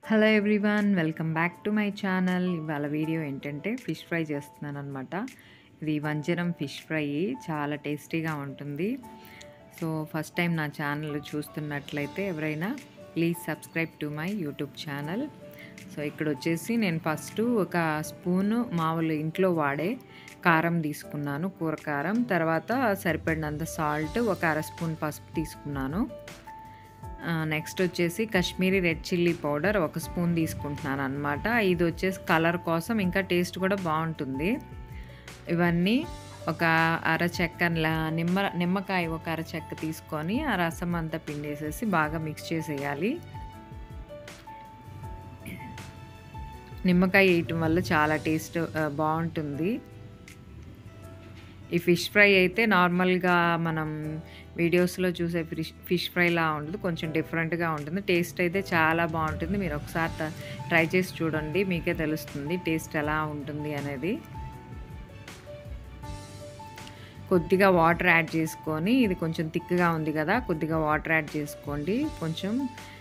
hello everyone welcome back to my channel ఇవాళ video ఏంటంటే fish fry చేస్తున్నాను అనమాట ఇది వంజరం ఫిష్ ఫ్రై చాలా టేస్టీగా ఉంటుంది సో ఫస్ట్ టైం నా ఛానల్ చూస్తున్నట్లయితే ఎవరైనా please subscribe to my YouTube channel so ఇక్కడ వచ్చేసి నేను ఫస్ట్ ఒక స్పూను మామూలు ఇంట్లో వాడే కారం తీసుకున్నాను కూర కారం తర్వాత సరిపడినంత సాల్ట్ ఒక అర స్పూన్ పసుపు తీసుకున్నాను నెక్స్ట్ వచ్చేసి కాశ్మీరీ రెడ్ చిల్లీ పౌడర్ ఒక స్పూన్ తీసుకుంటున్నాను అనమాట ఇది వచ్చేసి కలర్ కోసం ఇంకా టేస్ట్ కూడా బాగుంటుంది ఇవన్నీ ఒక అర చెక్క నిమ్మ నిమ్మకాయ ఒక అర చెక్క తీసుకొని ఆ రసం అంతా పిండేసేసి బాగా మిక్స్ చేసేయాలి నిమ్మకాయ వేయటం వల్ల చాలా టేస్ట్ బాగుంటుంది ఈ ఫిష్ ఫ్రై అయితే నార్మల్గా మనం వీడియోస్లో చూసే ఫిష్ ఫిష్ ఫ్రైలా ఉంటుంది కొంచెం డిఫరెంట్గా ఉంటుంది టేస్ట్ అయితే చాలా బాగుంటుంది మీరు ఒకసారి ట్రై చేసి చూడండి మీకే తెలుస్తుంది టేస్ట్ ఎలా ఉంటుంది అనేది కొద్దిగా వాటర్ యాడ్ చేసుకొని ఇది కొంచెం థిక్గా ఉంది కదా కొద్దిగా వాటర్ యాడ్ చేసుకోండి కొంచెం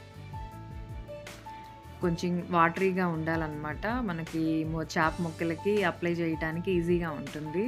కొంచెం వాటరీగా ఉండాలన్నమాట మనకి చేప ముక్కలకి అప్లై చేయడానికి ఈజీగా ఉంటుంది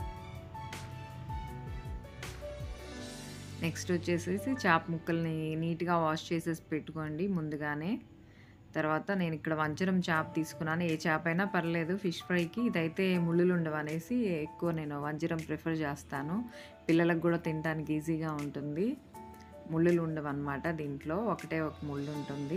నెక్స్ట్ వచ్చేసేసి చేప ముక్కల్ని నీట్గా వాష్ చేసేసి పెట్టుకోండి ముందుగానే తర్వాత నేను ఇక్కడ వంచరం చేప తీసుకున్నాను ఏ చేప అయినా పర్లేదు ఫిష్ ఫ్రైకి ఇదైతే ముళ్ళులు ఉండవు అనేసి ఎక్కువ నేను వంజరం ప్రిఫర్ చేస్తాను పిల్లలకు కూడా తినడానికి ఈజీగా ఉంటుంది ముళ్ళులు ఉండవు అనమాట దీంట్లో ఒకటే ఒక ముళ్ళు ఉంటుంది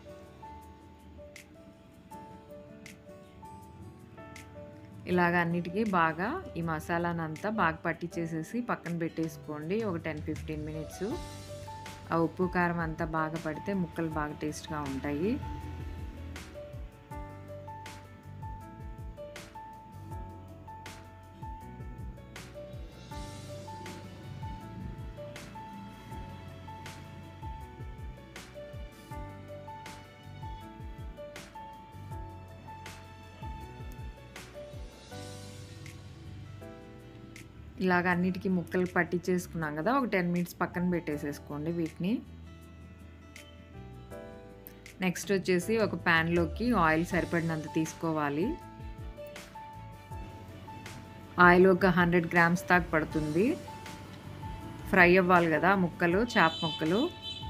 ఇలాగ అన్నిటికీ బాగా ఈ మసాలానంతా బాగా పట్టించేసేసి పక్కన పెట్టేసుకోండి ఒక టెన్ ఫిఫ్టీన్ మినిట్స్ ఆ ఉప్పు కారం అంతా బాగా పడితే ముక్కలు బాగా టేస్ట్గా ఉంటాయి ఇలాగ అన్నిటికీ ముక్కలు పట్టించేసుకున్నాం కదా ఒక టెన్ మినిట్స్ పక్కన పెట్టేసేసుకోండి వీటిని నెక్స్ట్ వచ్చేసి ఒక ప్యాన్లోకి ఆయిల్ సరిపడినంత తీసుకోవాలి ఆయిల్ ఒక హండ్రెడ్ గ్రామ్స్ దాకా పడుతుంది ఫ్రై అవ్వాలి కదా ముక్కలు చేప ముక్కలు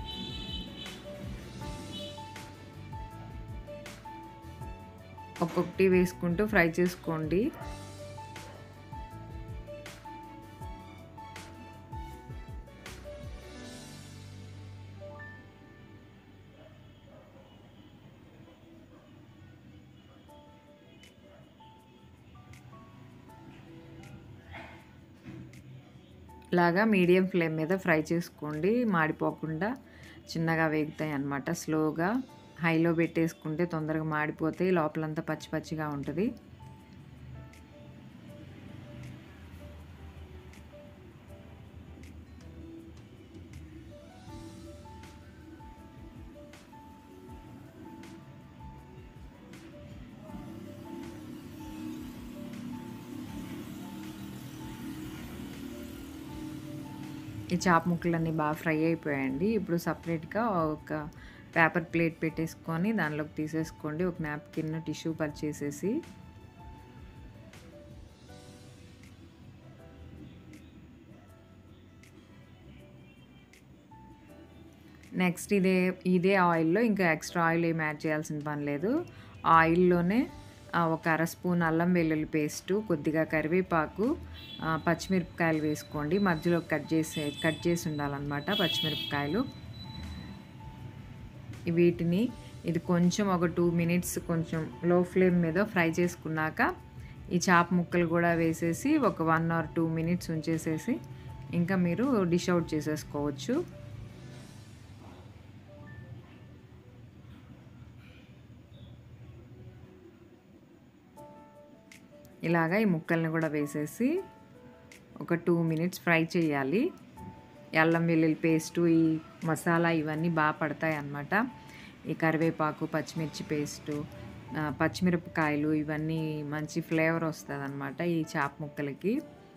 ఒక్కొక్కటి వేసుకుంటూ ఫ్రై చేసుకోండి లాగా మీడియం ఫ్లేమ్ మీద ఫ్రై చేసుకోండి మాడిపోకుండా చిన్నగా వేగుతాయి అన్నమాట స్లోగా హైలో పెట్టేసుకుంటే తొందరగా మాడిపోతాయి లోపలంతా పచ్చి పచ్చిగా ఉంటుంది ఈ చాప ముక్కలన్నీ బాగా ఫ్రై అయిపోయాయండి ఇప్పుడు సపరేట్గా ఒక పేపర్ ప్లేట్ పెట్టేసుకొని దానిలోకి తీసేసుకోండి ఒక నాప్కిన్ టిష్యూ పరిచేసేసి నెక్స్ట్ ఇదే ఇదే ఆయిల్లో ఇంకా ఎక్స్ట్రా ఆయిల్ ఏం యాడ్ చేయాల్సిన పని లేదు ఆయిల్లోనే ఒక అర స్పూన్ అల్లం వెల్లుల్లి పేస్టు కొద్దిగా కరివేపాకు పచ్చిమిరపకాయలు వేసుకోండి మధ్యలో కట్ చేసి కట్ చేసి ఉండాలన్నమాట పచ్చిమిరపకాయలు వీటిని ఇది కొంచెం ఒక టూ మినిట్స్ కొంచెం లో ఫ్లేమ్ మీద ఫ్రై చేసుకున్నాక ఈ చాప ముక్కలు కూడా వేసేసి ఒక వన్ ఆర్ టూ మినిట్స్ ఉంచేసేసి ఇంకా మీరు డిష్ అవుట్ చేసేసుకోవచ్చు ఇలాగా ఈ ముక్కల్ని కూడా వేసేసి ఒక టూ మినిట్స్ ఫ్రై చేయాలి అల్లం వెల్లుల్లి పేస్టు ఈ మసాలా ఇవన్నీ బాగా పడతాయి అన్నమాట ఈ కరివేపాకు పచ్చిమిర్చి పేస్టు పచ్చిమిరపకాయలు ఇవన్నీ మంచి ఫ్లేవర్ వస్తుంది అనమాట ఈ చాప ముక్కలకి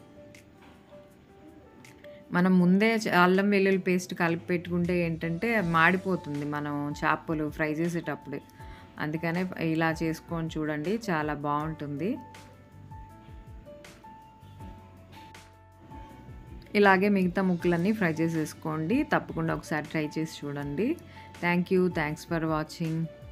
మనం ముందే అల్లం వెల్లుల్లి పేస్ట్ కలిపి పెట్టుకుంటే ఏంటంటే మాడిపోతుంది మనం చేపలు ఫ్రై చేసేటప్పుడు అందుకనే ఇలా చేసుకొని చూడండి చాలా బాగుంటుంది ఇలాగే మిగతా ముక్కలన్నీ ఫ్రై చేసేసుకోండి తప్పకుండా ఒకసారి ట్రై చేసి చూడండి thank you thanks for watching